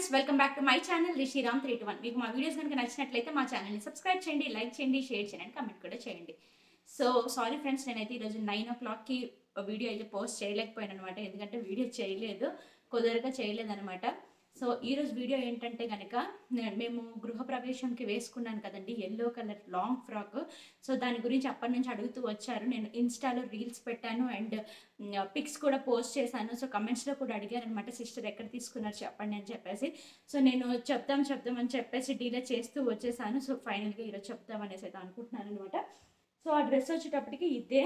friends welcome back to my channel Rishiram three two one మీకు మా videos కనుక నచ్చినట్లయితే మా ఛానల్ని సబ్స్క్రైబ్ చేయండి లైక్ చేయండి షేర్ చేయండి కమెంట్ కూడా చేయండి సో సారీ ఫ్రెండ్స్ నేనైతే ఈరోజు నైన్ ఓ క్లాక్కి వీడియో అయితే పోస్ట్ చేయలేకపోయాను అనమాట ఎందుకంటే వీడియో చేయలేదు కుదరగా చేయలేదు అనమాట సో ఈరోజు వీడియో ఏంటంటే కనుక మేము గృహప్రవేశంకి వేసుకున్నాను కదండి yellow colour long frock so దాని గురించి అప్పటి నుంచి అడుగుతూ వచ్చారు నేను ఇన్స్టాలో రీల్స్ పెట్టాను అండ్ పిక్స్ కూడా పోస్ట్ చేశాను సో కమెంట్స్లో కూడా అడిగారు అనమాట సిస్టర్ ఎక్కడ తీసుకున్నారు చెప్పండి అని చెప్పేసి సో నేను చెప్దాం చెప్దాం అని చెప్పేసి డీలే చేస్తూ వచ్చేసాను సో ఫైనల్గా ఈరోజు చెప్దాం అనేసి అయితే అనుకుంటున్నాను అనమాట సో ఆ డ్రెస్ వచ్చేటప్పటికి ఇదే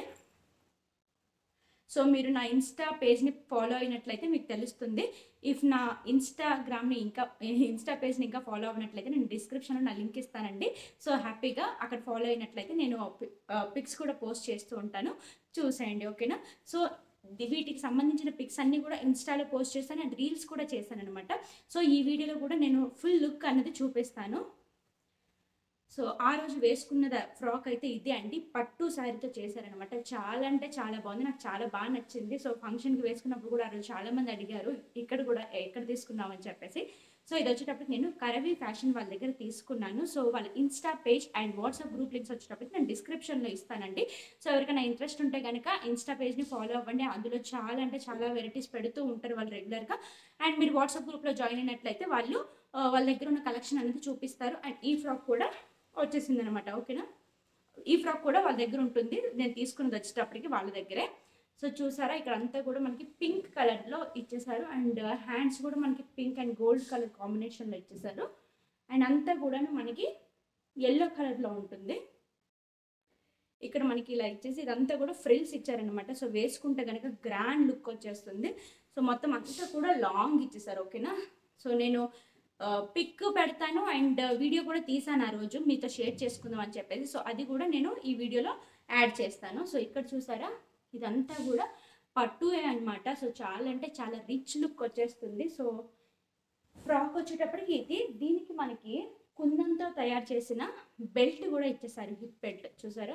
సో మీరు నా ఇన్స్టా పేజ్ని ఫాలో అయినట్లయితే మీకు తెలుస్తుంది ఇఫ్ నా ఇన్స్టాగ్రామ్ని ఇంకా ఇన్స్టా పేజ్ని ఇంకా ఫాలో అయినట్లయితే నేను డిస్క్రిప్షన్లో నా లింక్ ఇస్తానండి సో హ్యాపీగా అక్కడ ఫాలో అయినట్లయితే నేను పిక్స్ కూడా పోస్ట్ చేస్తూ ఉంటాను చూసేయండి ఓకేనా సో వీటికి సంబంధించిన పిక్స్ అన్నీ కూడా ఇన్స్టాలో పోస్ట్ చేస్తాను అండ్ రీల్స్ కూడా చేశాను అనమాట సో ఈ వీడియోలో కూడా నేను ఫుల్ లుక్ అన్నది చూపిస్తాను సో ఆ రోజు వేసుకున్న ఫ్రాక్ అయితే ఇదే అండి పట్టు శారీతో చేశారనమాట చాలా అంటే చాలా బాగుంది నాకు చాలా బాగా నచ్చింది సో ఫంక్షన్కి వేసుకున్నప్పుడు కూడా ఆ రోజు చాలా మంది అడిగారు ఇక్కడ కూడా ఎక్కడ తీసుకున్నామని చెప్పేసి సో ఇది వచ్చేటప్పటికి నేను కరవీ ఫ్యాషన్ వాళ్ళ దగ్గర తీసుకున్నాను సో వాళ్ళ Insta page and WhatsApp group links వచ్చేటప్పటికి నేను డిస్క్రిప్షన్లో ఇస్తానండి సో ఎవరికైనా ఇంట్రెస్ట్ ఉంటే కనుక ఇన్స్టా పేజ్ని ఫాలో అవ్వండి అందులో చాలా అంటే చాలా వెరైటీస్ పెడుతూ ఉంటారు వాళ్ళు రెగ్యులర్గా అండ్ మీరు వాట్సాప్ గ్రూప్లో జాయిన్ అయినట్లయితే వాళ్ళు వాళ్ళ దగ్గర ఉన్న కలెక్షన్ అనేది చూపిస్తారు అండ్ ఈ ఫ్రాక్ కూడా వచ్చేసింది అనమాట ఓకేనా ఈ ఫ్రాక్ కూడా వాళ్ళ దగ్గర ఉంటుంది నేను తీసుకున్నది వచ్చేటప్పటికి వాళ్ళ దగ్గరే సో చూసారా ఇక్కడ అంతా కూడా మనకి పింక్ కలర్లో ఇచ్చేసారు అండ్ హ్యాండ్స్ కూడా మనకి పింక్ అండ్ గోల్డ్ కలర్ కాంబినేషన్లో ఇచ్చేసారు అండ్ అంతా కూడా మనకి ఎల్లో కలర్లో ఉంటుంది ఇక్కడ మనకి ఇలా ఇచ్చేసి ఇదంతా కూడా ఫ్రిల్స్ ఇచ్చారనమాట సో వేసుకుంటే కనుక గ్రాండ్ లుక్ వచ్చేస్తుంది సో మొత్తం అంతా కూడా లాంగ్ ఇచ్చేసారు ఓకేనా సో నేను పిక్ పెడతాను అండ్ వీడియో కూడా తీసాను ఆ రోజు మీతో షేర్ చేసుకుందాం అని చెప్పేసి సో అది కూడా నేను ఈ వీడియోలో యాడ్ చేస్తాను సో ఇక్కడ చూసారా ఇదంతా కూడా పట్టువే అనమాట సో చాలా అంటే చాలా రిచ్ లుక్ వచ్చేస్తుంది సో ఫ్రాక్ వచ్చేటప్పటికి ఇది దీనికి మనకి కుందంతో తయారు చేసిన బెల్ట్ కూడా ఇచ్చేసారు హిప్ బెల్ట్ చూసారా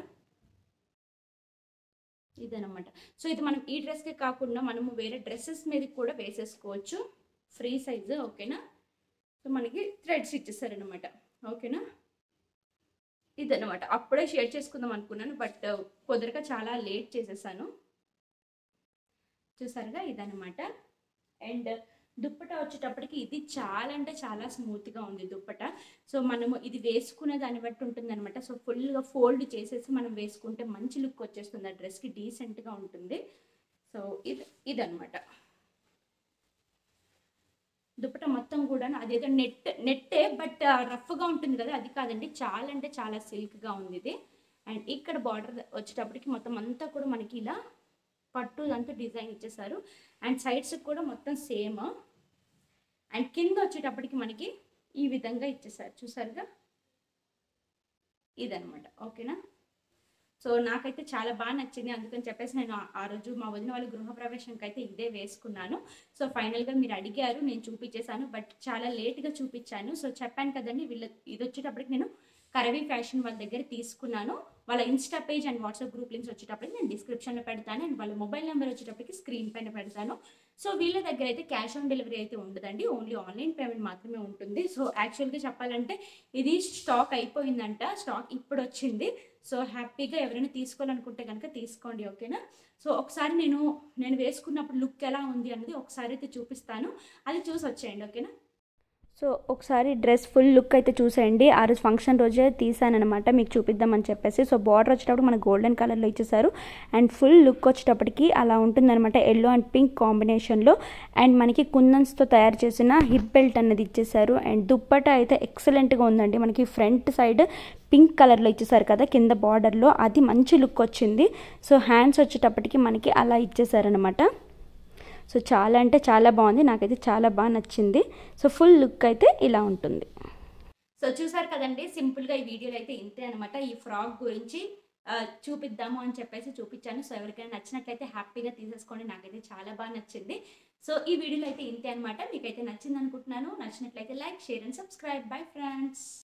ఇదనమాట సో ఇది మనం ఈ డ్రెస్కే కాకుండా మనము వేరే డ్రెస్సెస్ మీద కూడా వేసేసుకోవచ్చు ఫ్రీ సైజు ఓకేనా సో మనకి థ్రెడ్స్ ఇచ్చేసారనమాట ఓకేనా ఇదనమాట అప్పుడే షేర్ చేసుకుందాం అనుకున్నాను బట్ కుదరక చాలా లేట్ చేసేసాను చూసారుగా ఇదనమాట అండ్ దుప్పట వచ్చేటప్పటికి ఇది చాలా అంటే చాలా స్మూత్గా ఉంది దుప్పట సో మనము ఇది వేసుకునే దాన్ని బట్టి ఉంటుంది అనమాట సో ఫుల్గా ఫోల్డ్ చేసేసి మనం వేసుకుంటే మంచి లుక్ వచ్చేస్తుంది ఆ డ్రెస్కి డీసెంట్గా ఉంటుంది సో ఇది ఇదనమాట దుప్పట మొత్తం కూడా అదేదో నెట్ నెట్టే బట్ రఫ్గా ఉంటుంది కదా అది కాదండి చాలా అంటే చాలా సిల్క్గా ఉంది ఇది అండ్ ఇక్కడ బార్డర్ వచ్చేటప్పటికి మొత్తం అంతా కూడా మనకి ఇలా పట్టు అంతా డిజైన్ ఇచ్చేసారు అండ్ సైడ్స్కి కూడా మొత్తం సేమ్ అండ్ కింద వచ్చేటప్పటికి మనకి ఈ విధంగా ఇచ్చేసారు చూసారుగా ఇదనమాట ఓకేనా సో నాకైతే చాలా బాగా నచ్చింది అందుకని చెప్పేసి నేను ఆ రోజు మా వదిన వాళ్ళ గృహప్రవేశంకి అయితే ఇదే వేసుకున్నాను సో ఫైనల్గా మీరు అడిగారు నేను చూపించేశాను బట్ చాలా లేట్గా చూపించాను సో చెప్పాను కదండి వీళ్ళ ఇది వచ్చేటప్పటికి నేను కరవీ ఫ్యాషన్ వాళ్ళ దగ్గర తీసుకున్నాను వాళ్ళ Insta page and WhatsApp group links వచ్చేటప్పటికి నేను డిస్క్రిప్షన్లో పెడతాను అండ్ వాళ్ళ మొబైల్ నెంబర్ వచ్చేటప్పటికి స్క్రీన్ పైన పెడతాను సో వీళ్ళ దగ్గర అయితే క్యాష్ ఆన్ డెలివరీ అయితే ఉండదండి ఓన్లీ ఆన్లైన్ పేమెంట్ మాత్రమే ఉంటుంది సో యాక్చువల్గా చెప్పాలంటే ఇది స్టాక్ అయిపోయిందంట స్టాక్ ఇప్పుడు వచ్చింది సో హ్యాపీగా ఎవరైనా తీసుకోవాలనుకుంటే కనుక తీసుకోండి ఓకేనా సో ఒకసారి నేను నేను వేసుకున్నప్పుడు లుక్ ఎలా ఉంది అన్నది ఒకసారి అయితే చూపిస్తాను అది చూసి వచ్చేయండి ఓకేనా సో ఒకసారి డ్రెస్ ఫుల్ లుక్ అయితే చూసేయండి ఆ రోజు ఫంక్షన్ రోజే తీసానమాట మీకు చూపిద్దామని చెప్పేసి సో బార్డర్ వచ్చేటప్పుడు మనకు గోల్డెన్ కలర్లో ఇచ్చేసారు అండ్ ఫుల్ లుక్ వచ్చేటప్పటికి అలా ఉంటుందన్నమాట ఎల్లో అండ్ పింక్ కాంబినేషన్లో అండ్ మనకి కుందన్స్తో తయారు చేసిన హిప్ బెల్ట్ అన్నది ఇచ్చేసారు అండ్ దుప్పట అయితే ఎక్సలెంట్గా ఉందండి మనకి ఫ్రంట్ సైడ్ పింక్ కలర్లో ఇచ్చేసారు కదా కింద బార్డర్లో అది మంచి లుక్ వచ్చింది సో హ్యాండ్స్ వచ్చేటప్పటికి మనకి అలా ఇచ్చేసారనమాట సో చాలా అంటే చాలా బాగుంది నాకైతే చాలా బాగా నచ్చింది సో ఫుల్ లుక్ అయితే ఇలా ఉంటుంది సో చూసారు కదండి సింపుల్గా ఈ వీడియోలో అయితే ఇంతే అనమాట ఈ ఫ్రాక్ గురించి చూపిద్దాము అని చెప్పేసి చూపించాను సో ఎవరికైనా నచ్చినట్లయితే హ్యాపీగా తీసేసుకోండి నాకైతే చాలా బాగా నచ్చింది సో ఈ వీడియోలో అయితే ఇంతే అనమాట మీకైతే నచ్చింది అనుకుంటున్నాను నచ్చినట్లయితే like share and subscribe bye friends